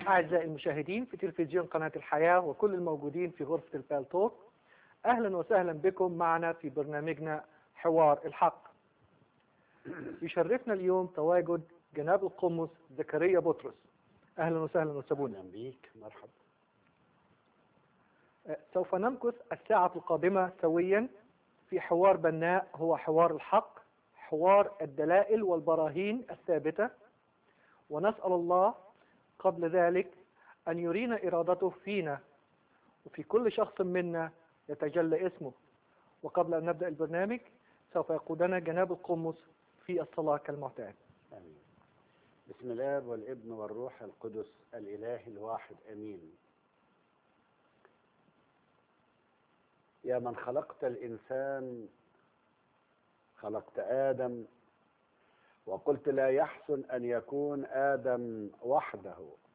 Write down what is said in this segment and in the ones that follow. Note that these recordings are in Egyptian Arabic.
أعزائي المشاهدين في تلفزيون قناة الحياة وكل الموجودين في غرفة البالتوك أهلا وسهلا بكم معنا في برنامجنا حوار الحق يشرفنا اليوم تواجد جناب القمص زكريا بطرس أهلا وسهلا وسبونا اهلا بيك مرحبا سوف نمكث الساعة القادمة سويا في حوار بناء هو حوار الحق حوار الدلائل والبراهين الثابتة ونسأل الله قبل ذلك أن يرينا إرادته فينا وفي كل شخص منا يتجلى اسمه وقبل أن نبدأ البرنامج سوف يقودنا جناب القمص في الصلاة كالمعتاد امين بسم الاب والابن والروح القدس الاله الواحد امين يا من خلقت الانسان خلقت ادم وقلت لا يحسن ان يكون ادم وحده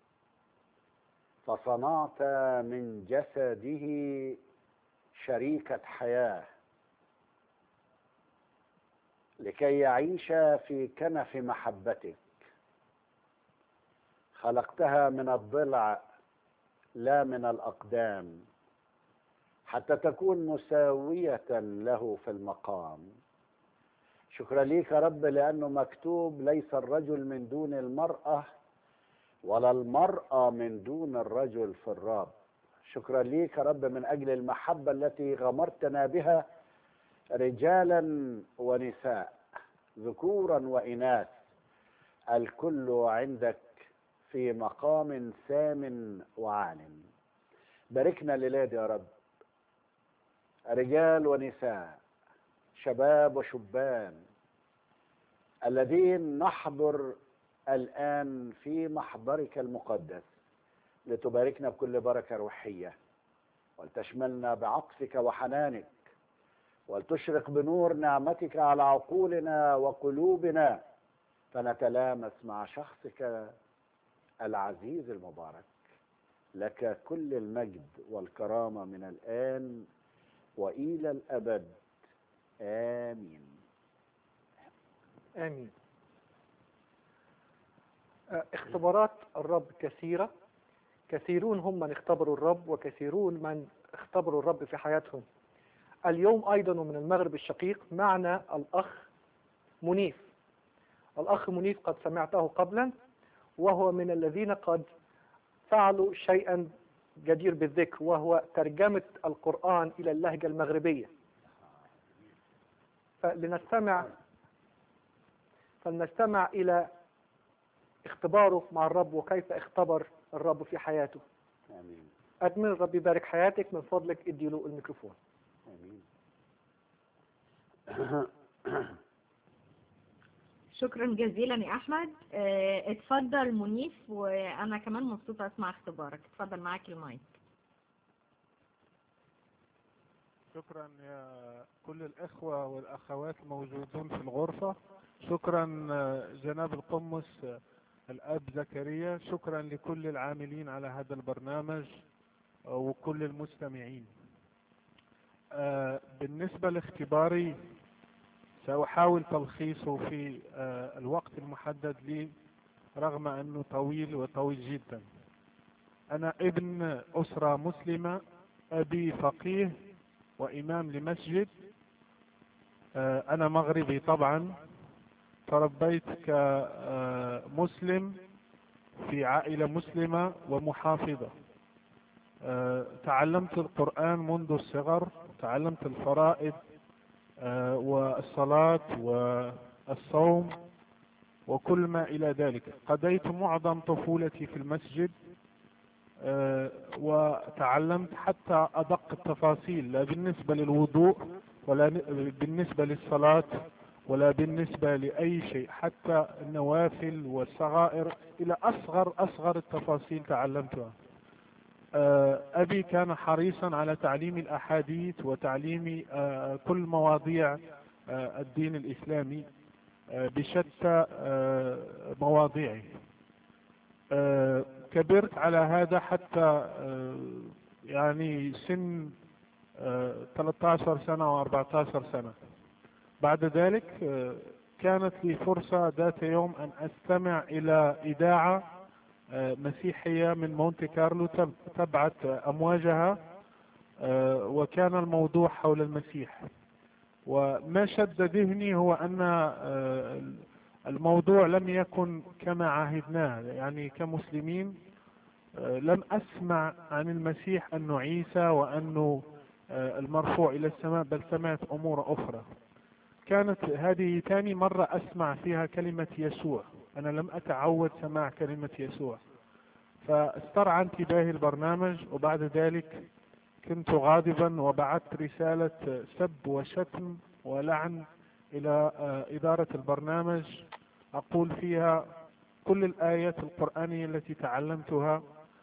فصنعت من جسده شريكه حياه لكي يعيش في كنف محبتك خلقتها من الضلع لا من الاقدام حتى تكون مساويه له في المقام شكرا ليك يا رب لانه مكتوب ليس الرجل من دون المراه ولا المراه من دون الرجل في الرب شكرا ليك يا رب من اجل المحبه التي غمرتنا بها رجالا ونساء ذكورا واناث الكل عندك في مقام سام وعال باركنا الليلة يا رب رجال ونساء شباب وشبان الذين نحضر الآن في محضرك المقدس لتباركنا بكل بركة روحية ولتشملنا بعطفك وحنانك ولتشرق بنور نعمتك على عقولنا وقلوبنا فنتلامس مع شخصك العزيز المبارك لك كل المجد والكرامه من الان والى الابد امين آمين اختبارات الرب كثيرة كثيرون هم من اختبروا الرب وكثيرون من اختبروا الرب في حياتهم اليوم أيضا ومن المغرب الشقيق معنا الأخ منيف الأخ منيف قد سمعته قبلا وهو من الذين قد فعلوا شيئا جدير بالذكر وهو ترجمة القرآن إلى اللهجة المغربية فلنستمع فلنستمع إلى اختباره مع الرب وكيف اختبر الرب في حياته امين أتمنى الرب يبارك حياتك من فضلك ادي له الميكروفون امين شكرا جزيلا يا احمد اه، اتفضل منيف وانا كمان مبسوطه اسمع اختبارك اتفضل معاك المايك شكرا يا كل الإخوة والأخوات الموجودون في الغرفة شكرا آه، جناب القمص آه، الأب زكريا شكرا لكل العاملين على هذا البرنامج آه، وكل المستمعين آه، بالنسبة لاختباري سأحاول تلخيصه في آه، الوقت المحدد لي رغم أنه طويل وطويل جدا أنا ابن أسرة مسلمة أبي فقيه وإمام لمسجد آه، أنا مغربي طبعا تربيت كمسلم في عائلة مسلمة ومحافظة آه، تعلمت القرآن منذ الصغر تعلمت الفرائض آه، والصلاة والصوم وكل ما إلى ذلك قضيت معظم طفولتي في المسجد آه، وتعلمت حتى أدق التفاصيل لا بالنسبة للوضوء ولا ن- بالنسبة للصلاة ولا بالنسبة لأي شيء حتى النوافل والصغائر إلى أصغر أصغر التفاصيل تعلمتها آه، أبي كان حريصا على تعليم الأحاديث وتعليم آه، كل مواضيع آه، الدين الإسلامي آه، بشتى آه، مواضيعه آه، كبرت على هذا حتى آه، يعني سن آه، 13 سنة و14 سنة بعد ذلك آه، كانت لي فرصة ذات يوم أن أستمع إلى إذاعة آه، مسيحية من مونte كارلو تب- تبعت أمواجها آه، وكان الموضوع حول المسيح وما شد ذهني هو أن آه، الموضوع لم يكن كما عهدناه يعني كمسلمين آه، لم أسمع عن المسيح أنه عيسى وأنه آه، المرفوع إلى السماء بل سمعت أمور أخرى كانت هذه ثاني مرة أسمع فيها كلمة يسوع أنا لم أتعود سماع كلمة يسوع فاسترعى انتباهي البرنامج وبعد ذلك كنت غاضبا وبعثت رسالة سب وشتم ولعن إلى آه، إدارة البرنامج أقول فيها كل الآيات القرآنية التي تعلمتها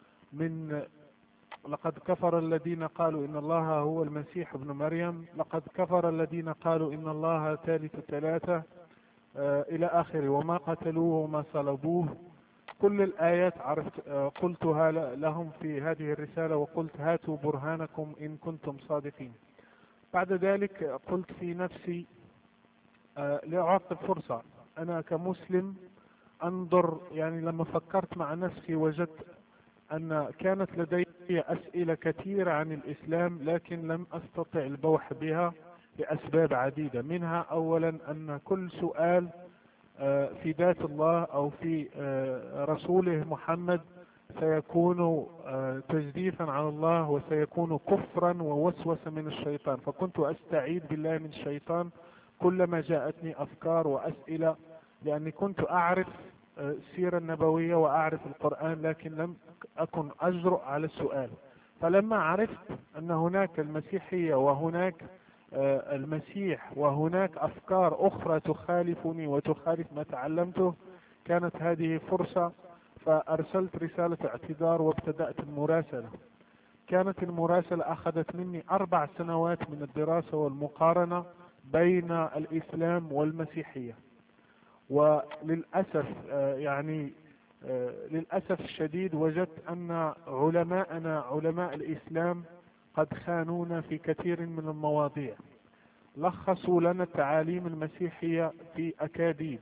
من لقد كفر الذين قالوا إن الله هو المسيح ابن مريم لقد كفر الذين قالوا إن الله ثالث ثلاثة آه، إلى آخره وما قتلوه وما صلبوه كل الآيات عرفت آه، قلتها ل- لهم في هذه الرسالة وقلت هاتوا برهانكم إن كنتم صادقين بعد ذلك قلت في نفسي آه، لأعطي فرصة أنا كمسلم أنظر يعني لما فكرت مع نفسي وجدت أن كانت لدي أسئلة كثيرة عن الإسلام لكن لم أستطع البوح بها لأسباب عديدة منها أولا أن كل سؤال آه، في ذات الله أو في آه، رسوله محمد سيكون آه، تجديفا على الله وسيكون كفرا ووسوسة من الشيطان فكنت أستعيذ بالله من الشيطان كلما جاءتني أفكار وأسئلة لأني كنت أعرف آه، السيرة النبوية وأعرف القرآن لكن لم أكن أجرؤ على السؤال فلما عرفت أن هناك المسيحية وهناك آه، المسيح وهناك أفكار أخرى تخالفني وتخالف ما تعلمته كانت هذه فرصة فأرسلت رسالة اعتذار وابتدأت المراسلة كانت المراسلة أخذت مني أربع سنوات من الدراسة والمقارنة بين الإسلام والمسيحية وللأسف آه، يعني آه، للأسف الشديد وجدت أن علماءنا علماء الإسلام قد خانونا في كثير من المواضيع لخصوا لنا التعاليم المسيحية في أكاذيب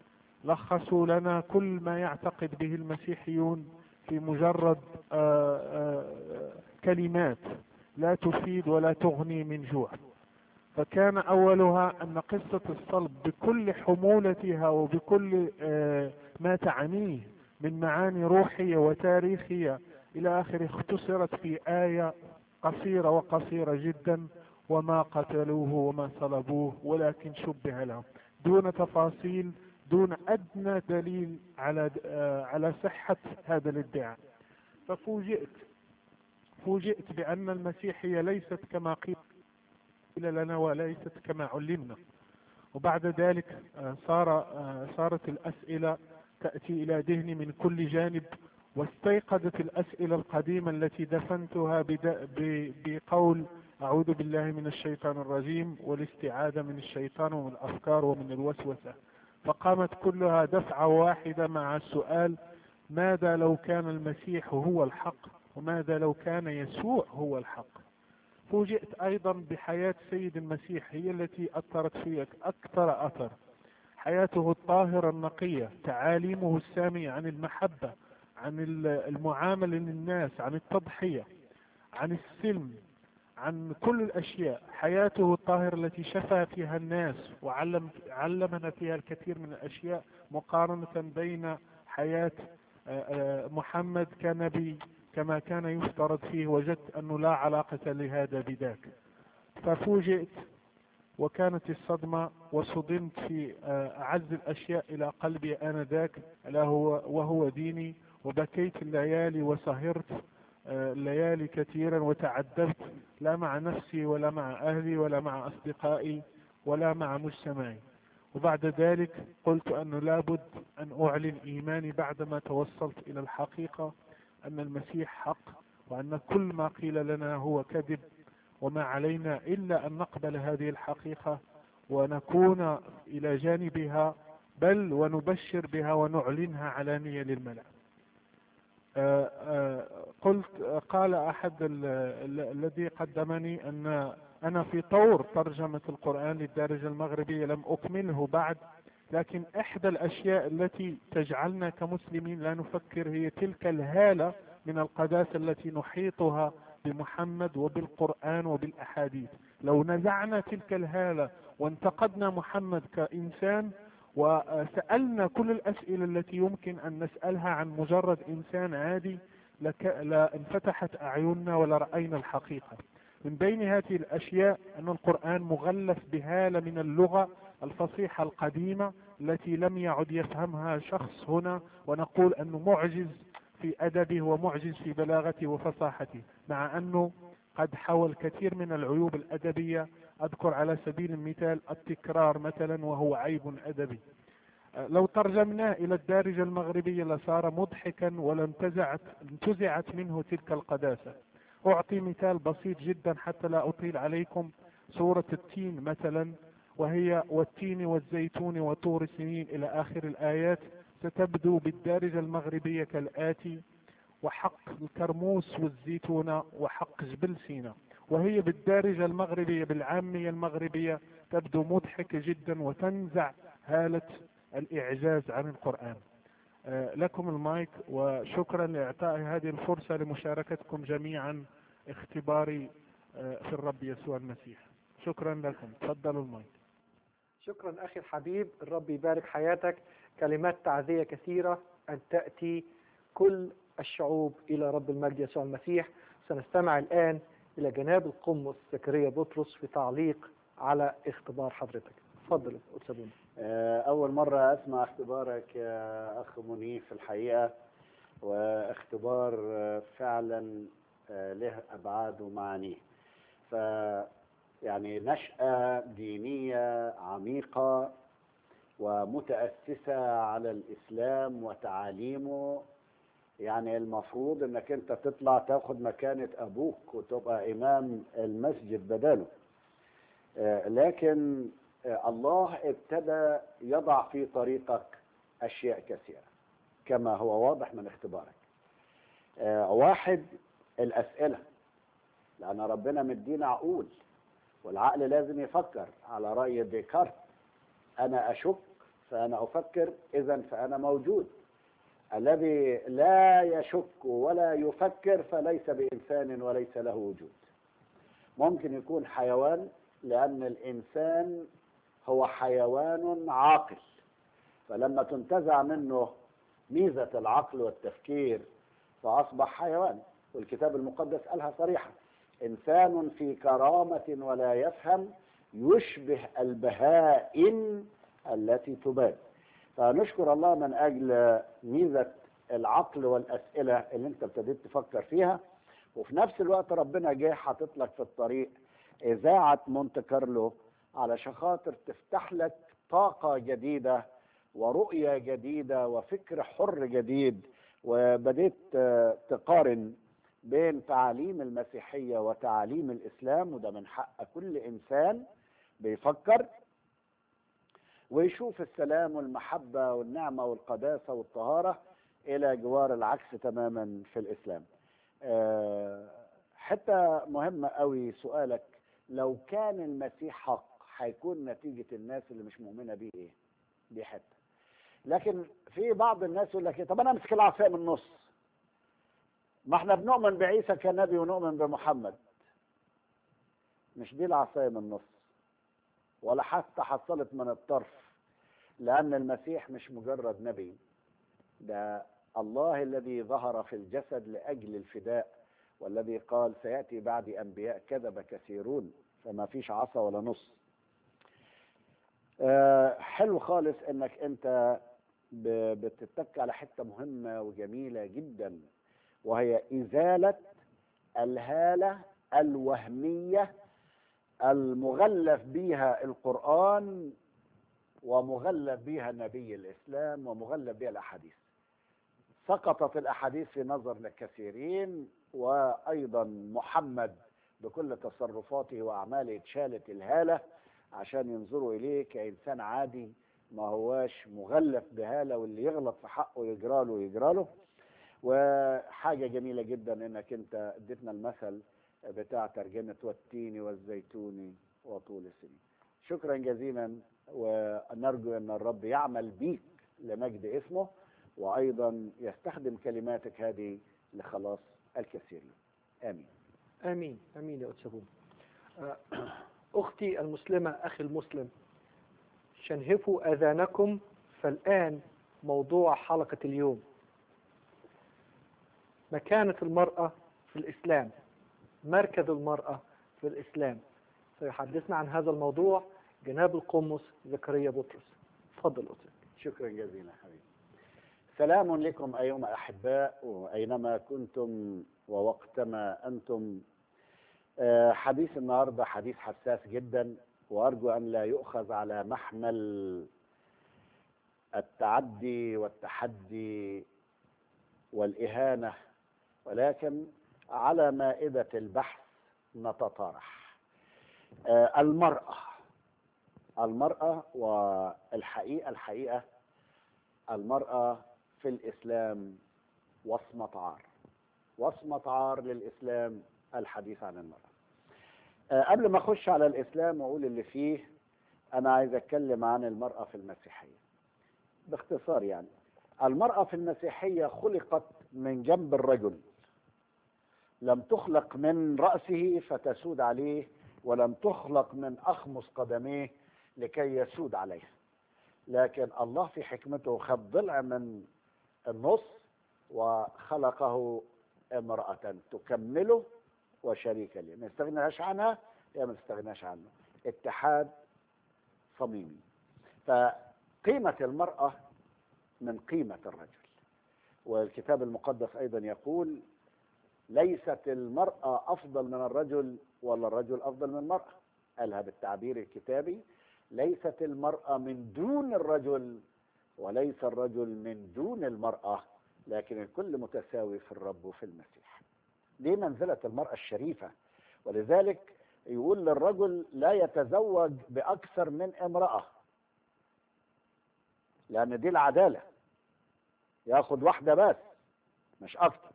لخصوا لنا كل ما يعتقد به المسيحيون في مجرد آه، آه، كلمات لا تفيد ولا تغني من جوع فكان أولها أن قصة الصلب بكل حمولتها وبكل آه، ما تعنيه من معاني روحية وتاريخية إلى آخره اختصرت في آية قصيرة وقصيرة جدا وما قتلوه وما صلبوه ولكن شبه لهم دون تفاصيل دون أدنى دليل على آه، على صحة هذا الادعاء ففوجئت فوجئت بأن المسيحية ليست كما قيل لنا وليست كما علمنا وبعد ذلك آه، صار آه، صارت الأسئلة تأتي إلى ذهني من كل جانب واستيقظت الأسئلة القديمة التي دفنتها بد- ب- بقول أعوذ بالله من الشيطان الرجيم والاستعاذة من الشيطان ومن الأفكار ومن الوسوسة فقامت كلها دفعة واحدة مع السؤال ماذا لو كان المسيح هو الحق وماذا لو كان يسوع هو الحق فوجئت أيضا بحياة سيد المسيح هي التي أثرت فيك أكثر أثر حياته الطاهرة النقية تعاليمه السامية عن المحبة عن ال- المعاملة للناس عن التضحية عن السلم عن كل الأشياء حياته الطاهرة التي شفى فيها الناس وعلم علمنا فيها الكثير من الأشياء مقارنة بين حياة آه، آه، محمد كنبي كما كان يفترض فيه وجدت أنه لا علاقة لهذا بذاك ففوجئت وكانت الصدمة وصدمت في آه، أعز الأشياء إلى قلبي آنذاك ألا هو وهو ديني وبكيت الليالي وسهرت آه، الليالي كثيرا وتعذبت لا مع نفسي ولا مع أهلي ولا مع أصدقائي ولا مع مجتمعي وبعد ذلك قلت أنه لابد أن أعلن إيماني بعدما توصلت إلى الحقيقة أن المسيح حق وأن كل ما قيل لنا هو كذب وما علينا إلا أن نقبل هذه الحقيقة ونكون إلى جانبها بل ونبشر بها ونعلنها علانية للملأ آه، آه، قلت آه، قال أحد ال- ال- الذي قدمني أن أنا في طور ترجمة القرآن للدارجة المغربية لم أكمله بعد لكن إحدى الأشياء التي تجعلنا كمسلمين لا نفكر هي تلك الهالة من القداسة التي نحيطها بمحمد وبالقرآن وبالأحاديث لو نزعنا تلك الهالة وانتقدنا محمد كإنسان وسألنا كل الأسئلة التي يمكن أن نسألها عن مجرد إنسان عادي لك لانفتحت أعيننا ولرأينا الحقيقة من بين هذه الأشياء أن القرآن مغلف بهالة من اللغة الفصيحة القديمة التي لم يعد يفهمها شخص هنا ونقول أنه معجز في أدبه ومعجز في بلاغته وفصاحته مع أنه قد حوى الكثير من العيوب الأدبية أذكر على سبيل المثال التكرار مثلا وهو عيب أدبي لو ترجمناه إلى الدارجة المغربية لصار مضحكا ولانتزعت انتزعت منه تلك القداسة أعطي مثال بسيط جدا حتى لا أطيل عليكم سورة التين مثلا وهي والتين والزيتون وطور سنين إلى آخر الآيات ستبدو بالدارجة المغربية كالآتي وحق الكرموس والزيتونة وحق جبل سينا وهي بالدارجة المغربية بالعامية المغربية تبدو مضحكة جدا وتنزع هالة الإعجاز عن القرآن آه، لكم المايك وشكرا لإعطاء هذه الفرصة لمشاركتكم جميعا اختباري آه، في الرب يسوع المسيح شكرا لكم تفضلوا المايك شكرا أخي الحبيب الرب يبارك حياتك كلمات تعزية كثيرة أن تأتي كل الشعوب إلى رب المجد يسوع المسيح سنستمع الآن إلى جناب القمص زكريا بطرس في تعليق على اختبار حضرتك تفضل أستاذ آه، أول مرة أسمع اختبارك يا أخ منيف الحقيقة واختبار آه، فعلا آه، له أبعاد ومعانيه ف يعني نشأة دينية عميقة ومتأسسة على الإسلام وتعاليمه يعني المفروض انك انت تطلع تاخد مكانة ابوك وتبقى امام المسجد بداله آه، لكن آه، الله ابتدى يضع في طريقك اشياء كثيرة كما هو واضح من اختبارك آه، واحد الاسئلة لان ربنا مدينا عقول والعقل لازم يفكر على رأي ديكارت انا اشك فانا افكر اذا فانا موجود الذي لا يشك ولا يفكر فليس بإنسان وليس له وجود ممكن يكون حيوان لأن الإنسان هو حيوان عاقل فلما تنتزع منه ميزة العقل والتفكير فأصبح حيوان والكتاب المقدس قالها صريحة إنسان في كرامة ولا يفهم يشبه البهائم التي تباد فنشكر الله من اجل ميزه العقل والاسئله اللي انت ابتديت تفكر فيها وفي نفس الوقت ربنا جه حاطط لك في الطريق اذاعه مونte كارلو علشان خاطر تفتح لك طاقه جديده ورؤيه جديده وفكر حر جديد وبديت آه، تقارن بين تعاليم المسيحيه وتعاليم الاسلام وده من حق كل انسان بيفكر ويشوف السلام والمحبة والنعمة والقداسة والطهارة إلى جوار العكس تماما في الإسلام آه، حتة مهمة قوي سؤالك لو كان المسيح حق هيكون نتيجة الناس اللي مش مؤمنة بيه إيه؟ دي حتة لكن في بعض الناس يقول لك إيه، طب أنا أمسك العصاية من النص ما احنا بنؤمن بعيسى كنبي ونؤمن بمحمد مش دي العصاية من النص ولا حتى حصلت من الطرف لأن المسيح مش مجرد نبي ده الله الذي ظهر في الجسد لأجل الفداء والذي قال سيأتي بعد أنبياء كذب كثيرون فما فيش عصا ولا نص آه، حلو خالص انك انت ب- بتتك على حته مهمه وجميله جدا وهي ازاله الهاله الوهميه المغلف بها القرآن ومغلف بها نبي الإسلام ومغلف بها الأحاديث سقطت الأحاديث في نظر الكثيرين وأيضا محمد بكل تصرفاته وأعماله اتشالت الهالة عشان ينظروا إليه كإنسان عادي ما هواش مغلف بهالة واللي يغلط في حقه يجراله ويجراله وحاجة جميلة جدا انك انت اديتنا المثل بتاع ترجمة والتين والزيتون وطول السنين شكرا جزيلا ونرجو أن الرب يعمل بيك لمجد اسمه وأيضا يستخدم كلماتك هذه لخلاص الكثيرين آمين امين امين يا استاذ آه، اختي المسلمه اخي المسلم شنهفوا اذانكم فالان موضوع حلقه اليوم مكانه المراه في الاسلام مركز المراه في الاسلام سيحدثنا عن هذا الموضوع جناب القمص زكريا بطرس تفضل استاذ شكرا جزيلا حبيبي سلام لكم أيها الأحباء وأينما كنتم ووقتما أنتم آه، حديث النهاردة حديث حساس جدا وأرجو أن لا يؤخذ على محمل التعدي والتحدي والإهانة ولكن على مائدة البحث نتطارح آه، المرأة المرأة والحقيقة الحقيقة المرأة في الإسلام وصمة عار وصمة عار للإسلام الحديث عن المرأة آه، قبل ما أخش على الإسلام وأقول اللي فيه أنا عايز أتكلم عن المرأة في المسيحية باختصار يعني المرأة في المسيحية خلقت من جنب الرجل لم تخلق من رأسه فتسود عليه ولم تخلق من أخمص قدميه لكي يسود عليه لكن الله في حكمته خد ضلع من النص وخلقه امرأة تكمله وشريكا له ما نستغناش عنها يا ما نستغناش عنه اتحاد صميمي فقيمة المرأة من قيمة الرجل والكتاب المقدس أيضا يقول ليست المرأة أفضل من الرجل ولا الرجل أفضل من المرأة قالها بالتعبير الكتابي ليست المرأة من دون الرجل وليس الرجل من دون المرأة لكن الكل متساوي في الرب وفي المسيح دي منزلة المرأة الشريفة ولذلك يقول للرجل لا يتزوج بأكثر من امرأة لأن دي العدالة ياخد واحدة بس مش أكتر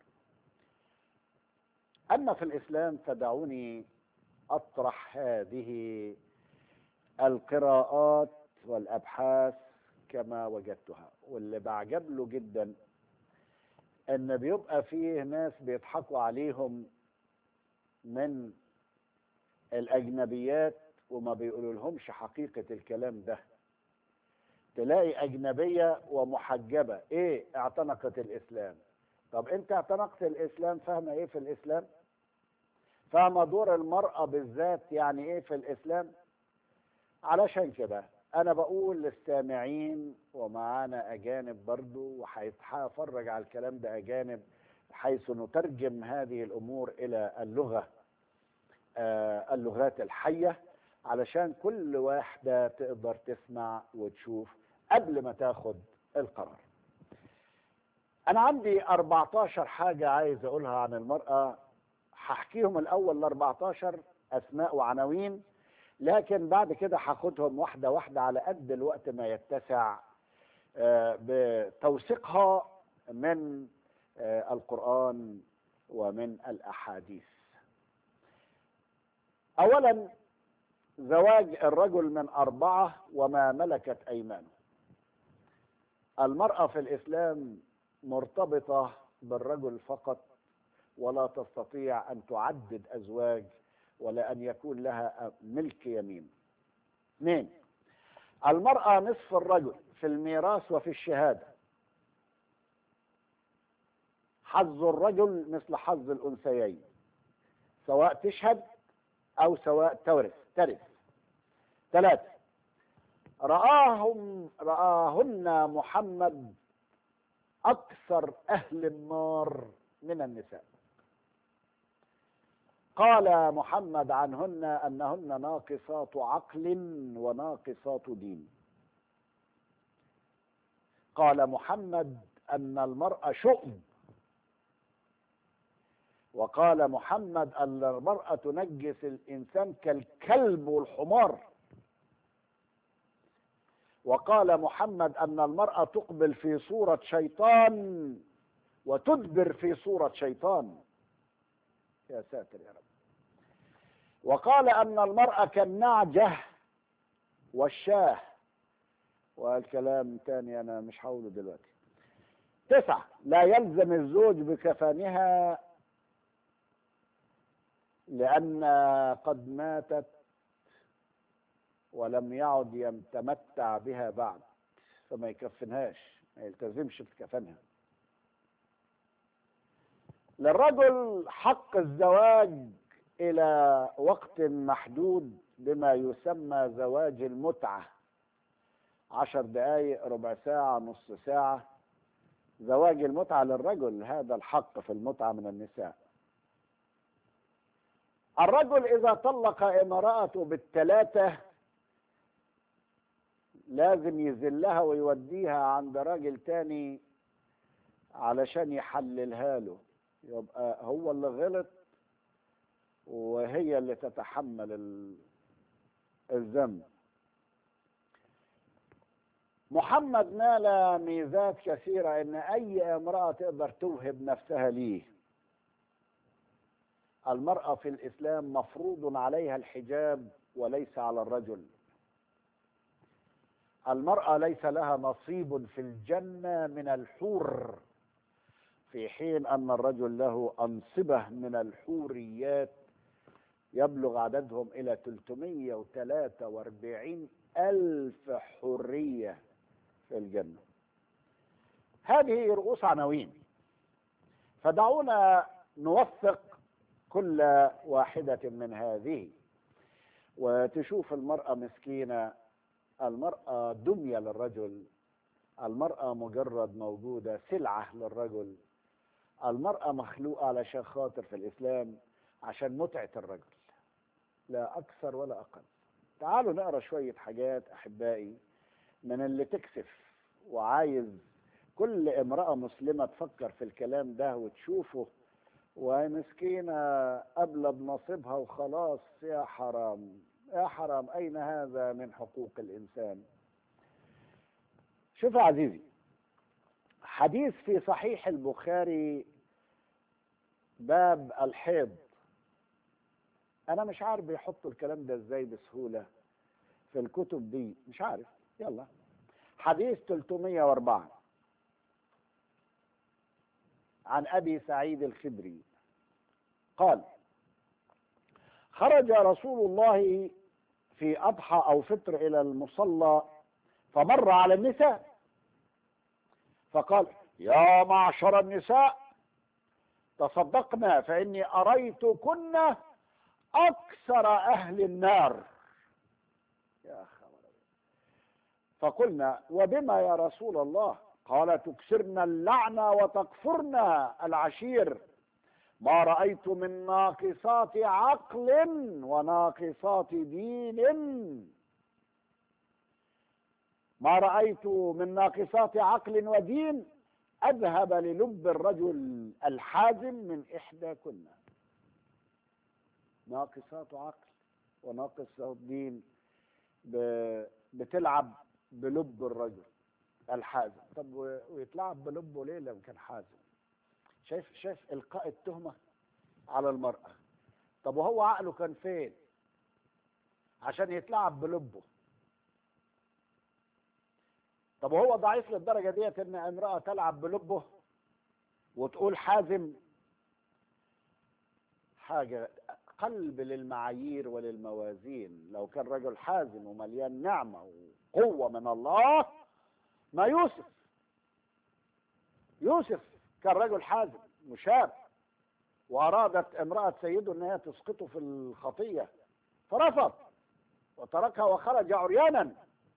أما في الإسلام فدعوني أطرح هذه القراءات والأبحاث كما وجدتها واللي بعجب له جدا ان بيبقى فيه ناس بيضحكوا عليهم من الاجنبيات وما بيقولوا لهمش حقيقة الكلام ده تلاقي اجنبية ومحجبة ايه اعتنقت الاسلام طب انت اعتنقت الاسلام فاهمة ايه في الاسلام فاهمة دور المرأة بالذات يعني ايه في الاسلام علشان كده انا بقول للسامعين ومعانا اجانب برضو وهيتفرج على الكلام ده اجانب حيث نترجم هذه الامور الى اللغه آه اللغات الحيه علشان كل واحده تقدر تسمع وتشوف قبل ما تاخد القرار انا عندي 14 حاجه عايز اقولها عن المراه هحكيهم الاول ال 14 اسماء وعناوين لكن بعد كده هاخدهم واحده واحده على قد الوقت ما يتسع آه، بتوثيقها من آه، القران ومن الاحاديث اولا زواج الرجل من اربعه وما ملكت ايمانه المراه في الاسلام مرتبطه بالرجل فقط ولا تستطيع ان تعدد ازواج ولا أن يكون لها ملك يمين اثنين المرأة نصف الرجل في الميراث وفي الشهادة حظ الرجل مثل حظ الأنثيين سواء تشهد أو سواء تورث ترث ثلاثة رآهم رآهن محمد أكثر أهل النار من النساء قال محمد عنهن انهن ناقصات عقل وناقصات دين قال محمد ان المراه شؤم وقال محمد ان المراه تنجس الانسان كالكلب والحمار وقال محمد ان المراه تقبل في صوره شيطان وتدبر في صوره شيطان يا ساتر يا رب وقال أن المرأة كالنعجة والشاه والكلام تاني انا مش هقوله دلوقتي تسعة لا يلزم الزوج بكفانها لأن قد ماتت ولم يعد يتمتع بها بعد فما يكفنهاش ما يلتزمش بكفنها للرجل حق الزواج إلى وقت محدود بما يسمى زواج المتعة عشر دقايق ربع ساعة نص ساعة زواج المتعة للرجل هذا الحق في المتعة من النساء الرجل إذا طلق امرأته بالثلاثة لازم يذلها ويوديها عند راجل تاني علشان يحللها له يبقى هو اللي غلط وهي اللي تتحمل ال- الذنب محمد نال ميزات كثيرة ان اي امرأة تقدر توهب نفسها ليه المرأة في الاسلام مفروض عليها الحجاب وليس على الرجل المرأة ليس لها نصيب في الجنة من الحور في حين أن الرجل له أنصبة من الحوريات يبلغ عددهم إلى 343 ألف حرية في الجنة هذه رؤوس عناوين فدعونا نوثق كل واحدة من هذه وتشوف المرأة مسكينة المرأة دمية للرجل المرأة مجرد موجودة سلعة للرجل المرأة مخلوقة علشان خاطر في الإسلام عشان متعة الرجل لا أكثر ولا أقل تعالوا نقرأ شوية حاجات أحبائي من اللي تكسف وعايز كل امرأة مسلمة تفكر في الكلام ده وتشوفه وهي مسكينة قبل بنصيبها وخلاص يا حرام يا حرام أين هذا من حقوق الإنسان شوف يا عزيزي حديث في صحيح البخاري باب الحيض انا مش عارف بيحطوا الكلام ده ازاي بسهوله في الكتب دي مش عارف يلا حديث 304 عن ابي سعيد الخدري قال خرج رسول الله في اضحى او فطر الى المصلى فمر على النساء فقال يا معشر النساء تصدقنا فإني أريتكن أكثر أهل النار يا خبر فقلنا وبما يا رسول الله قال تكسرن اللعنة وتكفرن العشير ما رأيت من ناقصات عقل وناقصات دين ما رأيت من ناقصات عقل ودين أذهب للب الرجل الحازم من إحدى كنا ناقصات عقل وناقصات دين ب- بتلعب بلب الرجل الحازم طب و- ويتلعب بلبه ليه لو كان حازم شايف شايف إلقاء التهمة على المرأة طب وهو عقله كان فين عشان يتلعب بلبه طب وهو ضعيف للدرجة ديت ان امرأة تلعب بلبه وتقول حازم حاجة قلب للمعايير وللموازين لو كان رجل حازم ومليان نعمة وقوة من الله ما يوسف يوسف كان رجل حازم مشاب وأرادت امرأة سيده أن هي تسقطه في الخطية فرفض وتركها وخرج عريانا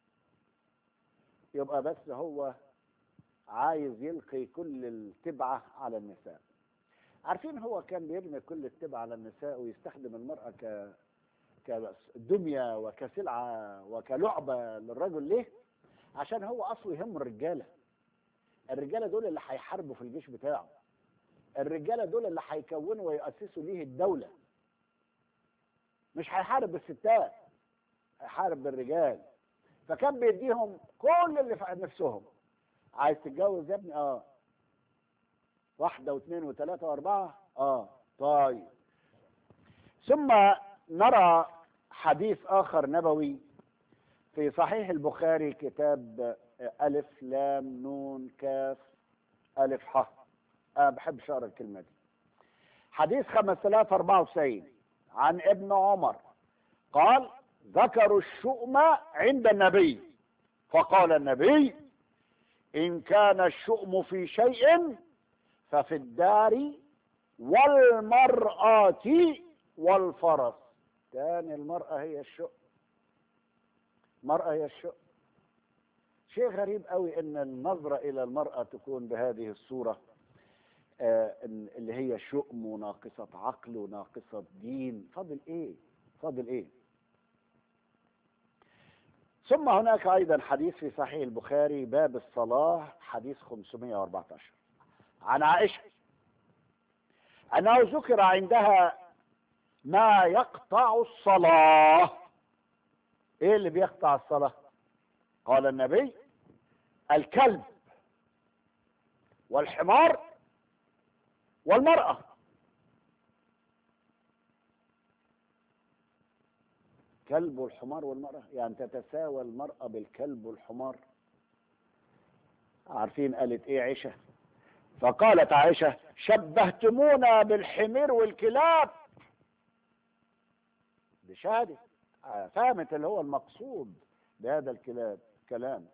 يبقى بس هو عايز يلقي كل التبعة على النساء عارفين هو كان بيرمي كل التبعة على النساء ويستخدم المرأة ك كدمية وكسلعة وكلعبة للرجل ليه؟ عشان هو أصله يهم الرجالة الرجالة دول اللي هيحاربوا في الجيش بتاعه الرجالة دول اللي هيكونوا ويأسسوا ليه الدولة مش هيحارب بالستات هيحارب بالرجال فكان بيديهم كل اللي في نفسهم عايز تتجوز يا ابني اه واحدة واثنين وثلاثة واربعة اه طيب ثم نرى حديث اخر نبوي في صحيح البخاري كتاب ألف لام نون كاف ألف ح أنا بحب أقرأ الكلمة دي حديث 5094 عن ابن عمر قال ذكروا الشؤم عند النبي فقال النبي إن كان الشؤم في شيء ففي الدار والمرأة والفرس كان المرأة هي الشؤم المرأة هي الشؤم شيء غريب قوي ان النظرة الى المرأة تكون بهذه الصورة آه اللي هي شؤم وناقصة عقل وناقصة دين فاضل ايه فاضل ايه ثم هناك ايضا حديث في صحيح البخاري باب الصلاة حديث 514 عن عائشة انه ذكر عندها ما يقطع الصلاة ايه اللي بيقطع الصلاة قال النبي الكلب والحمار والمرأة كلب والحمار والمرأة يعني تتساوى المرأة بالكلب والحمار عارفين قالت ايه عائشة فقالت عائشة شبهتمونا بالحمير والكلاب بشهادة فهمت اللي هو المقصود بهذا الكلام كلام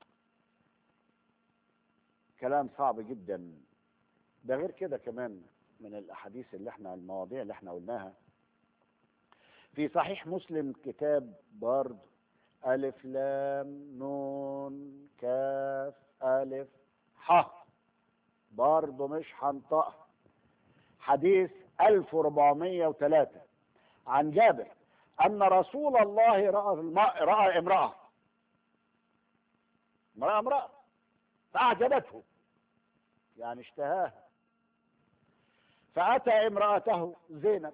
كلام صعب جدا ده غير كده كمان من الاحاديث اللي احنا المواضيع اللي احنا قلناها في صحيح مسلم كتاب برضه ألف لام نون كاف ألف ح برضه مش هنطقها حديث 1403 عن جابر أن رسول الله رأى الماء رأى امرأة امرأة امرأة فأعجبته يعني اشتهاها فأتى امرأته زينب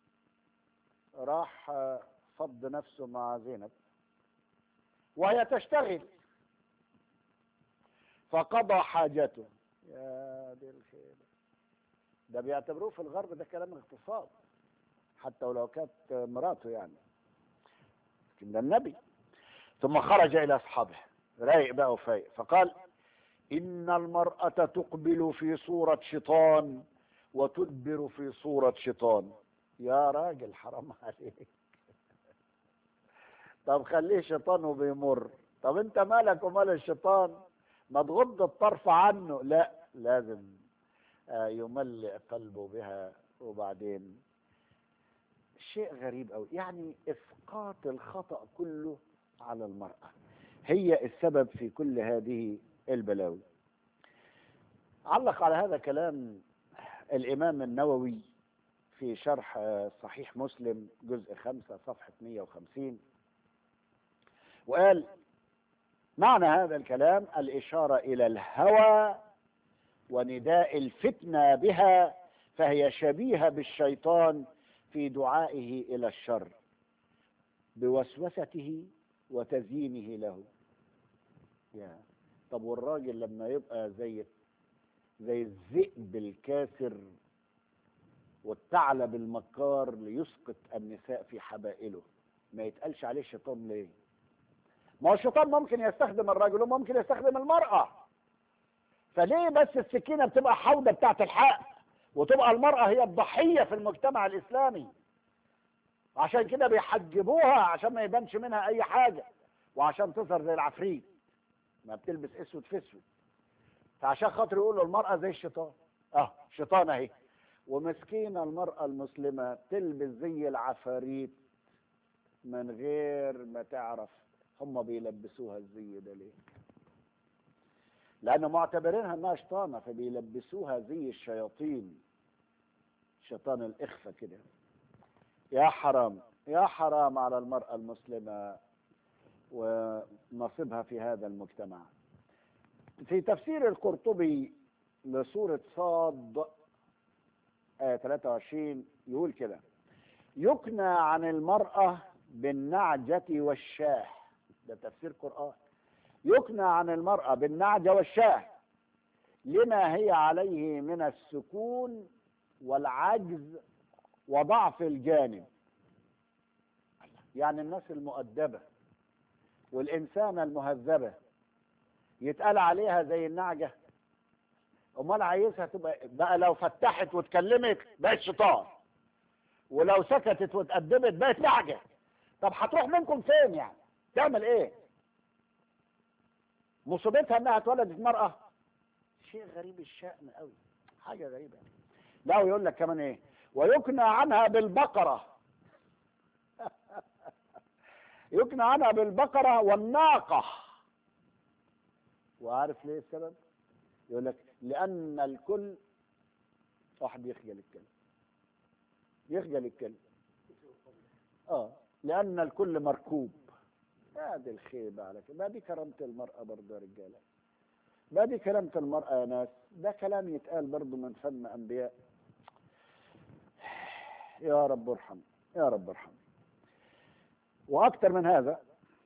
راح فض نفسه مع زينب وهي تشتغل فقضى حاجته يا دي الخير ده بيعتبروه في الغرب ده كلام اغتصاب حتى ولو كانت مراته يعني لكن ده النبي ثم خرج الى اصحابه رايق بقى وفايق فقال ان المرأة تقبل في صورة شيطان وتدبر في صورة شيطان يا راجل حرام عليك طب خليه شيطان وبيمر طب انت مالك ومال الشيطان ما تغض الطرف عنه لا لازم يملئ قلبه بها وبعدين شيء غريب قوي يعني اسقاط الخطا كله على المراه هي السبب في كل هذه البلاوي علق على هذا كلام الامام النووي في شرح صحيح مسلم جزء خمسة صفحة 150 وقال معنى هذا الكلام الإشارة إلى الهوى ونداء الفتنة بها فهي شبيهة بالشيطان في دعائه إلى الشر بوسوسته وتزيينه له يا طب والراجل لما يبقى زي زي الذئب الكاسر والثعلب المكار ليسقط النساء في حبائله ما يتقالش عليه شيطان ليه ما هو الشيطان ممكن يستخدم الرجل وممكن يستخدم المرأة فليه بس السكينة بتبقى حوضة بتاعت الحق وتبقى المرأة هي الضحية في المجتمع الإسلامي عشان كده بيحجبوها عشان ما يبانش منها أي حاجة وعشان تظهر زي العفريت ما بتلبس اسود في اسود فعشان خاطر يقولوا المرأة زي الشيطان اه شيطان اهي ومسكينة المرأة المسلمة تلبس زي العفاريت من غير ما تعرف هم بيلبسوها الزي ده ليه لأنه معتبرينها انها شيطانة فبيلبسوها زي الشياطين شيطان الإخفة كده يا حرام يا حرام على المرأة المسلمة ونصيبها في هذا المجتمع في تفسير القرطبي لسورة صاد آية 23 يقول كده يكنى عن المرأة بالنعجة والشاه ده تفسير قرآن يكنى عن المرأة بالنعجة والشاه لما هي عليه من السكون والعجز وضعف الجانب يعني الناس المؤدبة والإنسانة المهذبة يتقال عليها زي النعجة أمال عايزها تبقى بقى لو فتحت واتكلمت بقت شيطان ولو سكتت واتقدمت بقت نعجة طب هتروح منكم فين يعني تعمل ايه مصيبتها انها اتولدت مرأة شيء غريب الشأن قوي حاجة غريبة لا ويقول لك كمان ايه ويكنى عنها بالبقرة يكنى عنها بالبقرة والناقة وعارف ليه السبب يقول لك لأن الكل واحد يخجل الكلب يخجل الكلب اه لأن الكل مركوب هذه الخيبة على كده ما دي كرامة المرأة برضه يا رجالة ما دي كرامة المرأة يا ناس ده كلام يتقال برضه من فم أنبياء يا رب ارحم يا رب ارحم وأكثر من هذا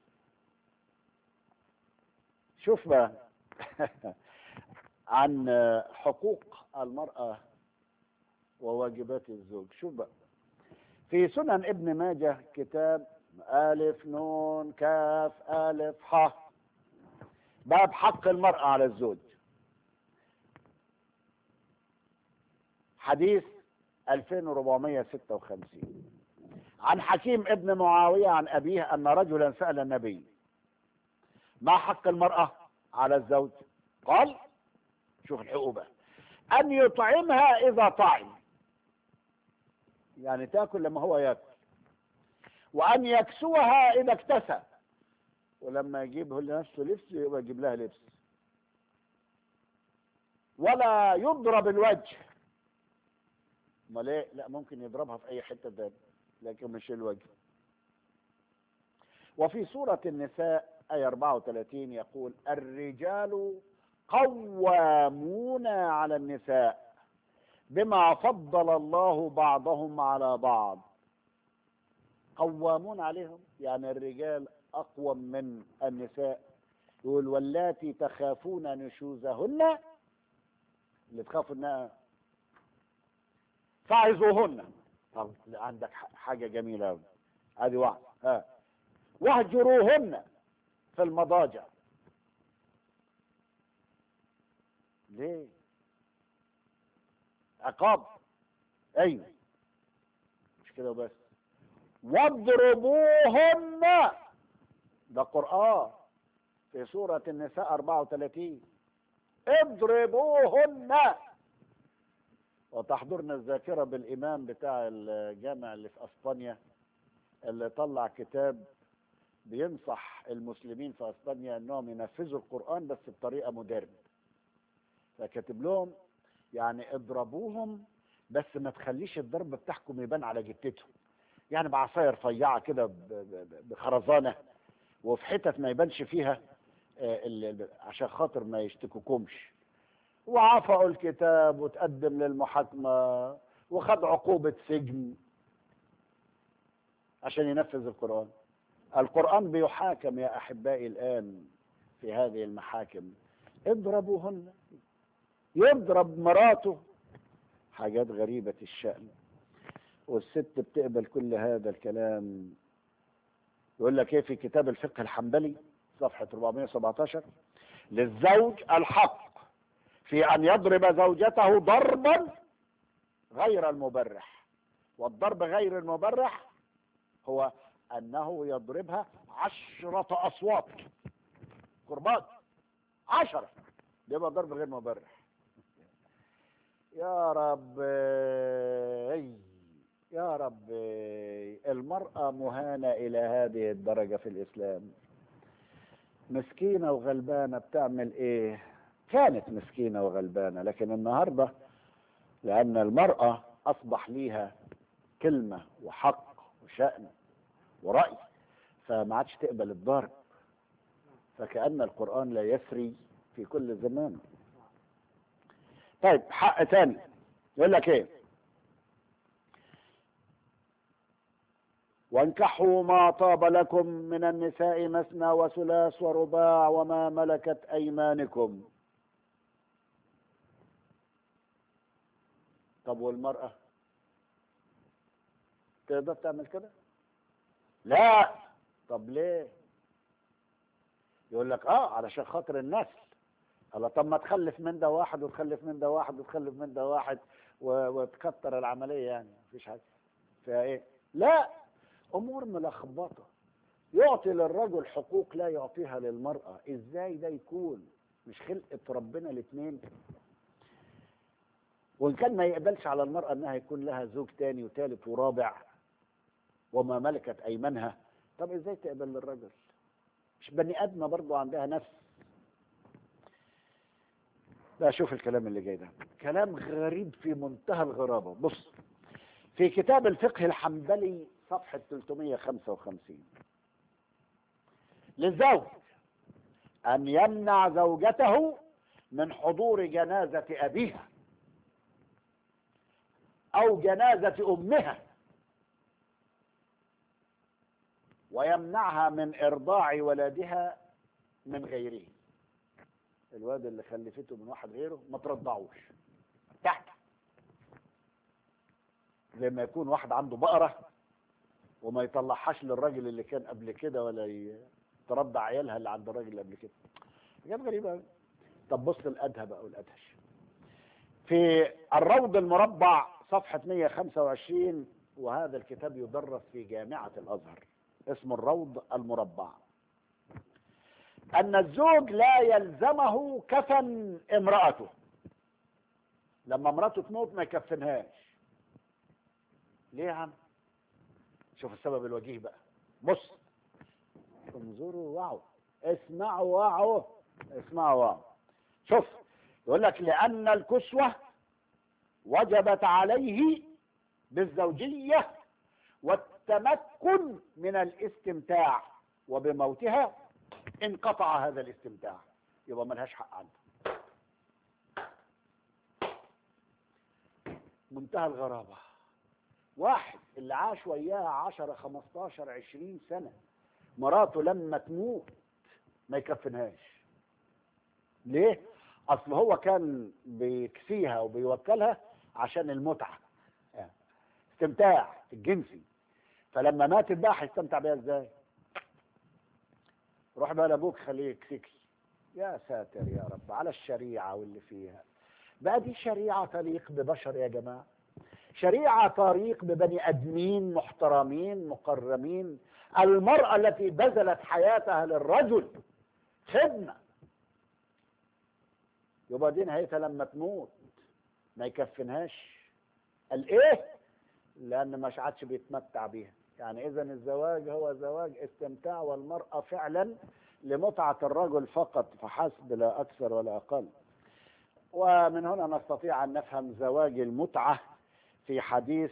شوف بقى عن حقوق المرأة وواجبات الزوج شوف بقى في سنن ابن ماجه كتاب ألف نون كاف ألف ح باب حق المرأة على الزوج حديث 2456 عن حكيم ابن معاوية عن أبيه أن رجلا سأل النبي ما حق المرأة على الزوج قال شوف الحقوق أن يطعمها إذا طعم يعني تاكل لما هو ياكل وأن يكسوها إذا اكتسى ولما يجيب لنفسه لبس يبقى يجيب لها لبس ولا يضرب الوجه امال ايه لا ممكن يضربها في اي حته تاني لكن مش الوجه وفي سورة النساء آية 34 يقول الرجال قوامون على النساء بما فضل الله بعضهم على بعض قوامون عليهم يعني الرجال أقوم من النساء يقول واللاتي تخافون نشوزهن اللي تخافوا انها فاعظوهن طب عندك حاجة جميلة أوي ادي واحد ها واهجروهن في المضاجع ليه عقاب ايوه مش كده بس واضربوهن ده قرآن في سورة النساء 34 اضربوهن وتحضرنا الذاكرة بالإمام بتاع الجامع اللي في أسبانيا اللي طلع كتاب بينصح المسلمين في أسبانيا أنهم ينفذوا القرآن بس بطريقة مودرن فكاتب لهم يعني اضربوهم بس ما تخليش الضرب بتاعكم يبان على جتتهم يعني بعصايه رفيعه كده بخرزانه وفي حتت ما يبانش فيها عشان خاطر ما يشتكوكمش وعفعوا الكتاب وتقدم للمحاكمه وخد عقوبه سجن عشان ينفذ القران القران بيحاكم يا احبائي الان في هذه المحاكم اضربوهن يضرب مراته حاجات غريبة الشأن والست بتقبل كل هذا الكلام يقول لك ايه في كتاب الفقه الحنبلي صفحة 417 للزوج الحق في أن يضرب زوجته ضربا غير المبرح والضرب غير المبرح هو أنه يضربها عشرة أصوات قربات عشرة يبقى ضرب غير مبرح يا رب أي يا رب المرأة مهانة إلى هذه الدرجة في الإسلام مسكينة وغلبانة بتعمل إيه كانت مسكينة وغلبانة لكن النهاردة لأن المرأة أصبح ليها كلمة وحق وشأن ورأي فما عادش تقبل الضرب فكأن القرآن لا يسري في كل زمان طيب حق تاني يقول لك ايه وانكحوا ما طاب لكم من النساء مثنى وثلاث ورباع وما ملكت ايمانكم طب والمرأة تقدر تعمل كده لا طب ليه يقول لك اه علشان خاطر النسل الله طب ما تخلف من ده واحد وتخلف من ده واحد وتخلف من ده واحد و- وتكتر العمليه يعني مفيش حاجه فيها ايه لا امور ملخبطه يعطي للرجل حقوق لا يعطيها للمراه ازاي ده يكون مش خلقه ربنا الاثنين وان كان ما يقبلش على المراه انها يكون لها زوج تاني وثالث ورابع وما ملكت ايمانها طب ازاي تقبل للرجل مش بني ادمه برضه عندها نفس لا شوف الكلام اللي جاي ده كلام غريب في منتهى الغرابه بص في كتاب الفقه الحنبلي صفحه 355 للزوج ان يمنع زوجته من حضور جنازه ابيها او جنازه امها ويمنعها من ارضاع ولدها من غيره الواد اللي خلفته من واحد غيره ما ترضعوش تحت زي ما يكون واحد عنده بقرة وما يطلعهاش للراجل اللي كان قبل كده ولا ي- ترضع عيالها اللي عند الراجل اللي قبل كده حاجات غريبة أوي. طب بص الأدهى بقى والأدهش في الروض المربع صفحة 125 وهذا الكتاب يدرس في جامعة الأزهر اسمه الروض المربع أن الزوج لا يلزمه كفن امرأته لما امرأته تموت ما يكفنهاش ليه يا عم شوف السبب الوجيه بقى بص انظروا وعوا اسمعوا وعوا اسمعوا وعوا شوف يقول لك لأن الكسوة وجبت عليه بالزوجية والتمكن من الاستمتاع وبموتها انقطع هذا الاستمتاع يبقى ملهاش حق عنده منتهى الغرابة واحد اللي عاش وياها عشرة خمستاشر عشرين سنة مراته لما تموت ما يكفنهاش ليه اصل هو كان بيكسيها وبيوكلها عشان المتعة يعني استمتاع الجنسي فلما ماتت بقى هيستمتع بيها ازاي روح بقى لابوك خليه يكسيك يا ساتر يا رب على الشريعة واللي فيها بقى دي شريعة تليق ببشر يا جماعة شريعة تليق ببني أدمين محترمين مكرمين المرأة التي بذلت حياتها للرجل خدمة يبقى دي نهايتها لما تموت ما يكفنهاش قال ايه لان مش عادش بيتمتع بيها يعني اذا الزواج هو زواج استمتاع والمرأة فعلا لمتعة الرجل فقط فحسب لا اكثر ولا اقل ومن هنا نستطيع ان نفهم زواج المتعة في حديث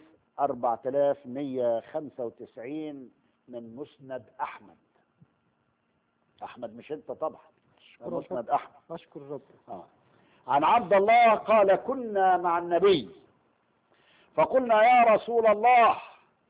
4195 من مسند احمد احمد مش انت طبعا أشكر مسند رب احمد أشكر رب آه. عن عبد الله قال كنا مع النبي فقلنا يا رسول الله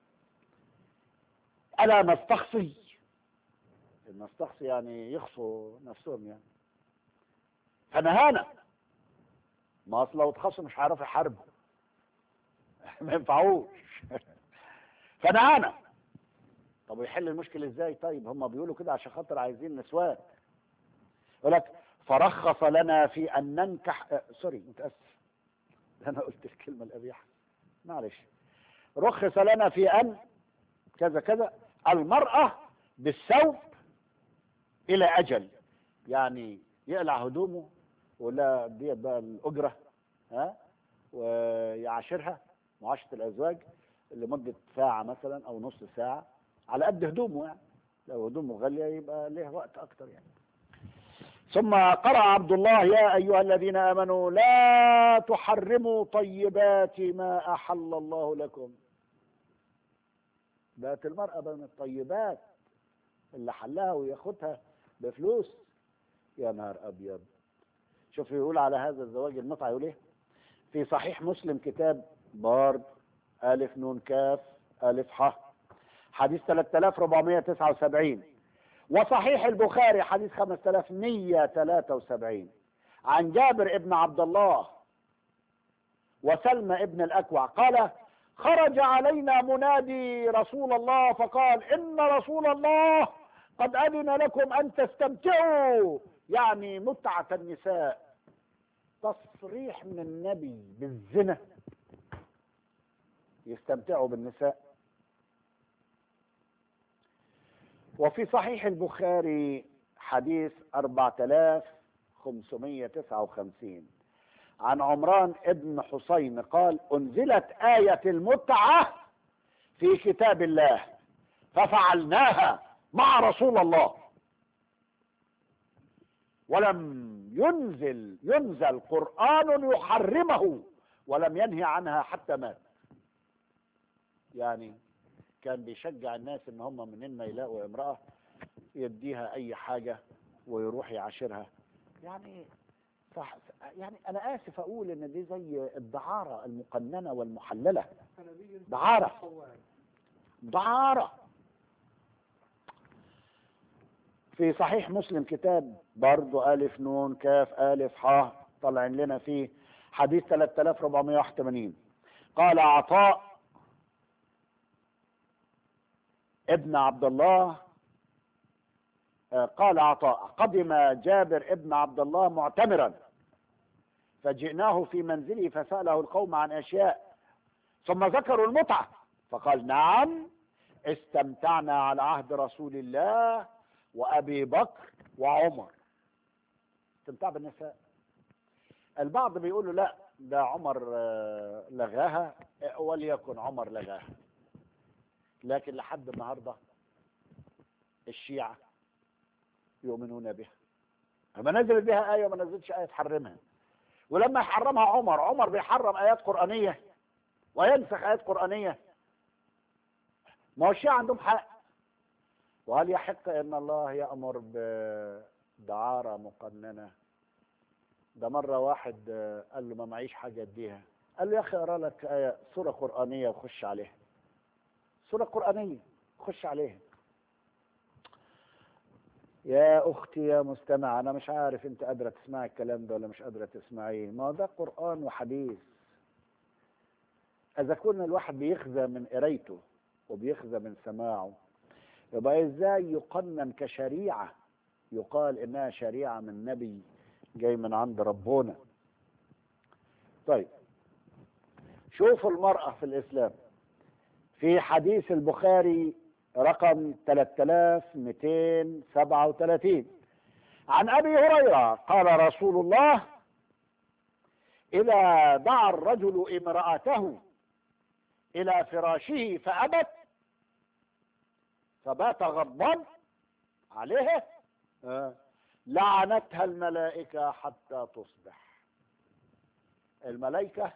ألا نستخفي نستخفي يعني يخفوا نفسهم يعني فنهانا ما اصل لو اتخصوا مش هيعرفوا يحاربوا ما ينفعوش فنهانا طب ويحل المشكله ازاي طيب هم بيقولوا كده عشان خاطر عايزين نسوان يقول لك فرخص لنا في ان ننكح آه سوري متاسف انا قلت الكلمه القبيحه معلش رخص لنا في ان كذا كذا المراه بالثوب الى اجل يعني يقلع هدومه ولا ديت بقى الاجره ها ويعاشرها معاشره الازواج لمده ساعه مثلا او نص ساعه على قد هدومه يعني لو هدومه غاليه يبقى ليه وقت اكتر يعني ثم قرأ عبد الله يا أيها الذين آمنوا لا تحرموا طيبات ما أحل الله لكم بقت المرأة من الطيبات اللي حلها وياخدها بفلوس يا نهار أبيض شوف يقول على هذا الزواج المتعة يقول إيه في صحيح مسلم كتاب بارد ألف نون كاف ألف ح حديث 3479 وصحيح البخاري حديث 5173 عن جابر ابن عبد الله وسلمى ابن الأكوع قال خرج علينا منادي رسول الله فقال إن رسول الله قد أذن لكم أن تستمتعوا يعني متعة النساء تصريح من النبي بالزنا يستمتعوا بالنساء وفي صحيح البخاري حديث 4559 عن عمران ابن حسين قال أنزلت آية المتعة في كتاب الله ففعلناها مع رسول الله ولم ينزل ينزل قرآن يحرمه ولم ينهي عنها حتى مات يعني كان بيشجع الناس ان هم منين ما يلاقوا امرأة يديها اي حاجة ويروح يعاشرها يعني صح يعني انا اسف اقول ان دي زي الدعارة المقننة والمحللة دعارة دعارة في صحيح مسلم كتاب برضو ألف نون كاف ألف ح طلعين لنا فيه حديث 3481 قال عطاء ابن عبد الله آه، قال عطاء قدم جابر ابن عبد الله معتمرا فجئناه في منزله فسأله القوم عن أشياء ثم ذكروا المتعة فقال نعم استمتعنا على عهد رسول الله وأبي بكر وعمر استمتاع بالنساء البعض بيقولوا لا ده عمر آه، لغاها آه، وليكن عمر لغاها لكن لحد النهارده الشيعة يؤمنون بها أما نزلت بها آية وما نزلتش آية تحرمها ولما يحرمها عمر عمر بيحرم آيات قرآنية وينسخ آيات قرآنية ما هو الشيعة عندهم حق وهل يحق أن الله يأمر بدعارة مقننة ده مرة واحد آه، قال له ما معيش حاجة اديها قال له يا أخي أقرأ لك آية سورة قرآنية وخش عليها سورة قرآنية خش عليها يا أختي يا مستمع أنا مش عارف أنت قادرة تسمعي الكلام ده ولا مش قادرة تسمعيه ما هو ده قرآن وحديث إذا كنا الواحد بيخزى من قرايته وبيخزى من سماعه يبقى إزاي يقنن كشريعة يقال إنها شريعة من نبي جاي من عند ربنا طيب شوفوا المرأة في الإسلام في حديث البخاري رقم 3237 عن ابي هريره قال رسول الله اذا دعا الرجل امراته الى فراشه فابت فبات غضبان عليه آه. لعنتها الملائكه حتى تصبح الملائكه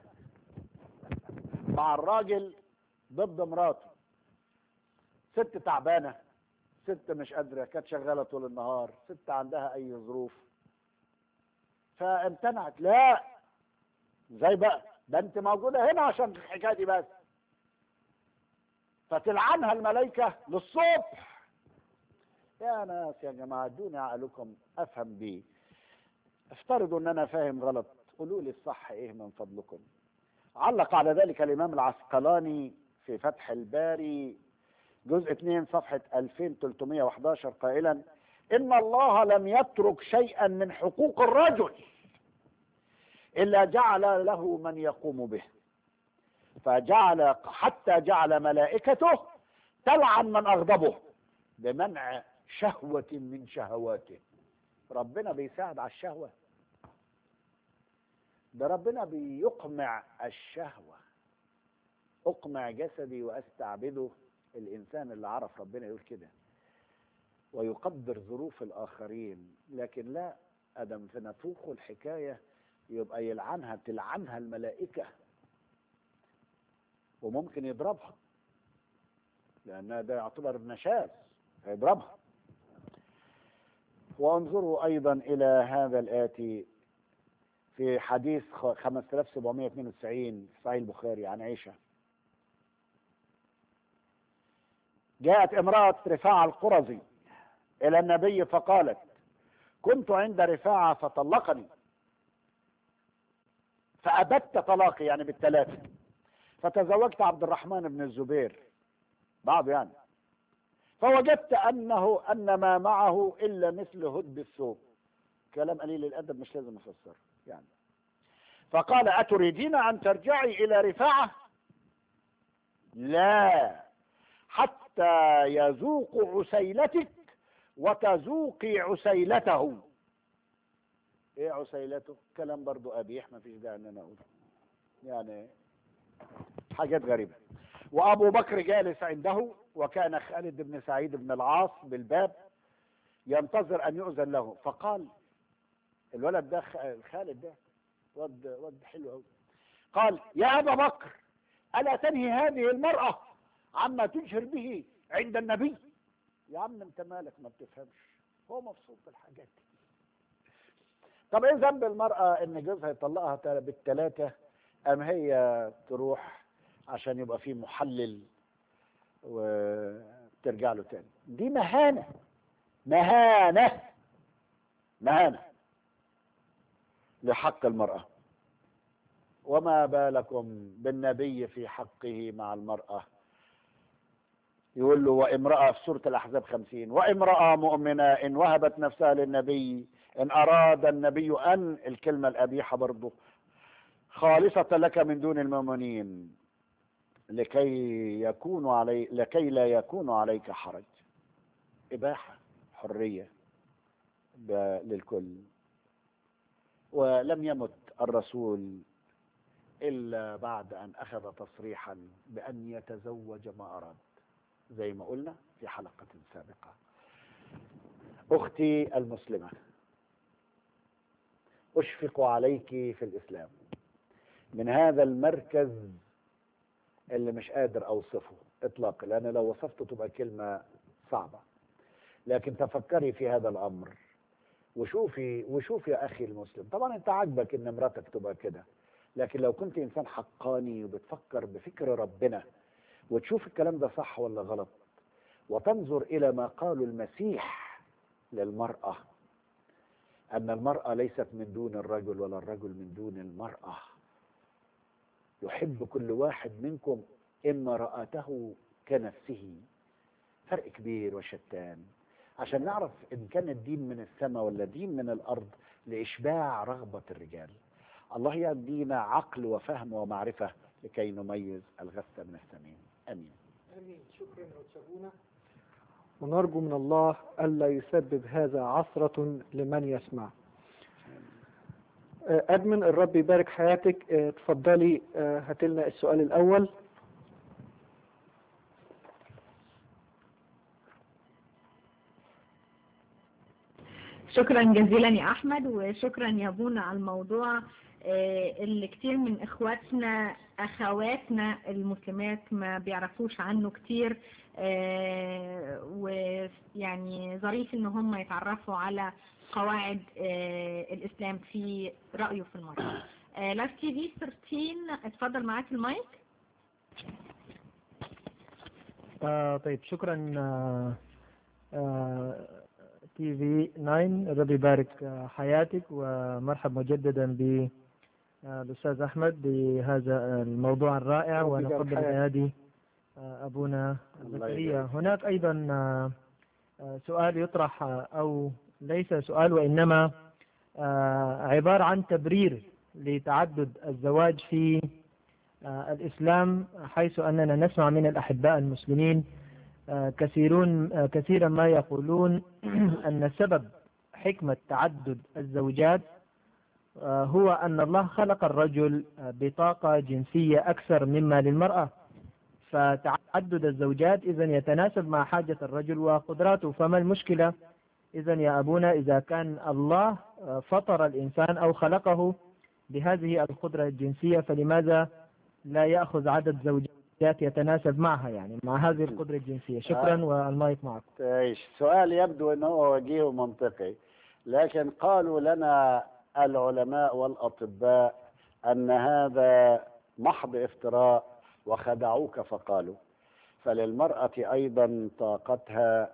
مع الراجل ضد مراته ست تعبانه ست مش قادره كانت شغاله طول النهار ست عندها اي ظروف فامتنعت لا زي بقى ده انت موجوده هنا عشان الحكايه دي بس فتلعنها الملائكه للصبح يا ناس يا جماعه ادوني عقلكم افهم بيه افترضوا ان انا فاهم غلط قولوا لي الصح ايه من فضلكم علق على ذلك الامام العسقلاني في فتح الباري جزء 2 صفحة 2311 قائلا إن الله لم يترك شيئا من حقوق الرجل إلا جعل له من يقوم به فجعل حتى جعل ملائكته تلعن من أغضبه بمنع شهوة من شهواته ربنا بيساعد على الشهوة ده ربنا بيقمع الشهوة أقمع جسدي وأستعبده الإنسان اللي عرف ربنا يقول كده ويقدر ظروف الآخرين لكن لا أدم في نفوخه الحكاية يبقى يلعنها تلعنها الملائكة وممكن يضربها لأن ده يعتبر نشاز هيضربها وانظروا أيضا إلى هذا الآتي في حديث 5792 في صحيح البخاري عن عائشة جاءت امرأة رفاعة القرظي إلى النبي فقالت كنت عند رفاعة فطلقني فأبدت طلاقي يعني بالثلاثة فتزوجت عبد الرحمن بن الزبير بعض يعني فوجدت أنه أن ما معه إلا مثل هدب الثوب كلام قليل الأدب مش لازم أفسره يعني فقال أتريدين أن ترجعي إلى رفاعة لا حتى يذوق عسيلتك وتذوقي عسيلته ايه عسيلته كلام برضو قبيح ما فيش داعي ان انا اقوله يعني حاجات غريبة وابو بكر جالس عنده وكان خالد بن سعيد بن العاص بالباب ينتظر ان يؤذن له فقال الولد ده خ- خالد ده ود ود حلو قوي قال يا ابا بكر الا تنهي هذه المراه عما تجهر به عند النبي يا عم انت مالك ما بتفهمش هو مبسوط بالحاجات دي طب ايه ذنب المرأة ان جوزها يطلقها تل- بالتلاتة ام هي تروح عشان يبقى فيه محلل وترجع له تاني دي مهانة مهانة مهانة لحق المرأة وما بالكم بالنبي في حقه مع المرأة يقول له وامرأة في سورة الأحزاب خمسين وامرأة مؤمنة إن وهبت نفسها للنبي إن أراد النبي أن الكلمة القبيحة برضه خالصة لك من دون المؤمنين لكي يكون علي لكي لا يكون عليك حرج إباحة حرية ب- للكل ولم يمت الرسول إلا بعد أن أخذ تصريحا بأن يتزوج ما أراد زي ما قلنا في حلقة سابقة أختي المسلمة أشفق عليك في الإسلام من هذا المركز اللي مش قادر أوصفه إطلاقا لأن لو وصفته تبقى كلمة صعبة لكن تفكري في هذا الأمر وشوفي وشوفي يا أخي المسلم طبعا أنت عاجبك إن مراتك تبقى كده لكن لو كنت إنسان حقاني وبتفكر بفكر ربنا وتشوف الكلام ده صح ولا غلط وتنظر إلى ما قاله المسيح للمرأة أن المرأة ليست من دون الرجل ولا الرجل من دون المرأة يحب كل واحد منكم إما رأته كنفسه فرق كبير وشتان عشان نعرف إن كان الدين من السماء ولا دين من الأرض لإشباع رغبة الرجال الله يدينا عقل وفهم ومعرفة لكي نميز الغث من السمين امين امين شكرا يا أستاذ ونرجو من الله الا يسبب هذا عثرة لمن يسمع آه، ادمن الرب يبارك حياتك آه، اتفضلي آه، هات لنا السؤال الاول شكرا جزيلا يا احمد وشكرا يا بونا على الموضوع آه، اللي كتير من اخواتنا اخواتنا المسلمات ما بيعرفوش عنه كتير آه، ويعني ظريف ان هم يتعرفوا على قواعد آه، الاسلام في رايه في المرأة لايف تي في 13 اتفضل معاك المايك آه طيب شكرا آه آه تي في 9 ربي يبارك آه حياتك ومرحب مجددا ب آه، الأستاذ أحمد بهذا الموضوع الرائع ربي يبارك ونقبل حياتك. بنادي آه، أبونا الله زكريا يبارك. هناك أيضا آه، آه، سؤال يطرح آه، أو ليس سؤال وإنما آه، عبارة عن تبرير لتعدد الزواج في آه، الإسلام حيث أننا نسمع من الأحباء المسلمين آه، كثيرون آه، كثيرا ما يقولون أن سبب حكمة تعدد الزوجات آه، هو أن الله خلق الرجل آه، بطاقة جنسية أكثر مما للمرأة فتعدد الزوجات إذا يتناسب مع حاجة الرجل وقدراته فما المشكلة إذا يا أبونا إذا كان الله آه، فطر الإنسان أو خلقه بهذه القدرة الجنسية فلماذا لا يأخذ عدد زوجات يتناسب معها يعني مع هذه القدرة الجنسية شكرا والمايك معكم تعيش سؤال يبدو انه هو وجيه ومنطقي لكن قالوا لنا العلماء والاطباء ان هذا محض افتراء وخدعوك فقالوا فللمرأة ايضا طاقتها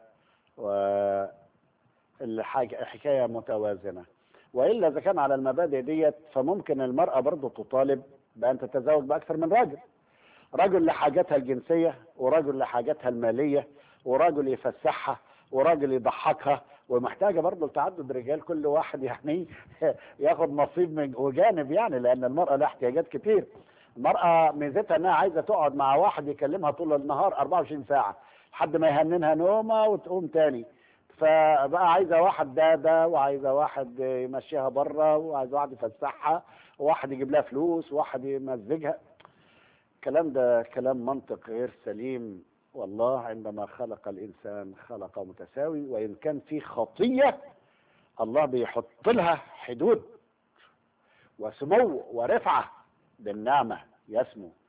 والحكاية متوازنة والا اذا كان على المبادئ ديت فممكن المرأة برضو تطالب بان تتزوج باكثر من راجل رجل لحاجاتها الجنسية ورجل لحاجاتها المالية وراجل يفسحها وراجل يضحكها ومحتاجة برضه لتعدد رجال كل واحد يعني ياخد نصيب من وجانب يعني لأن المرأة لها احتياجات كتير المرأة ميزتها إنها عايزة تقعد مع واحد يكلمها طول النهار 24 ساعة لحد ما يهننها نومة وتقوم تاني فبقى عايزة واحد دادة وعايزة واحد يمشيها بره وعايزة واحد يفسحها وواحد يجيب لها فلوس وواحد يمزجها الكلام ده كلام منطق غير سليم والله عندما خلق الإنسان خلق متساوي وإن كان في خطية الله بيحط لها حدود وسمو ورفعة بالنعمة يسمو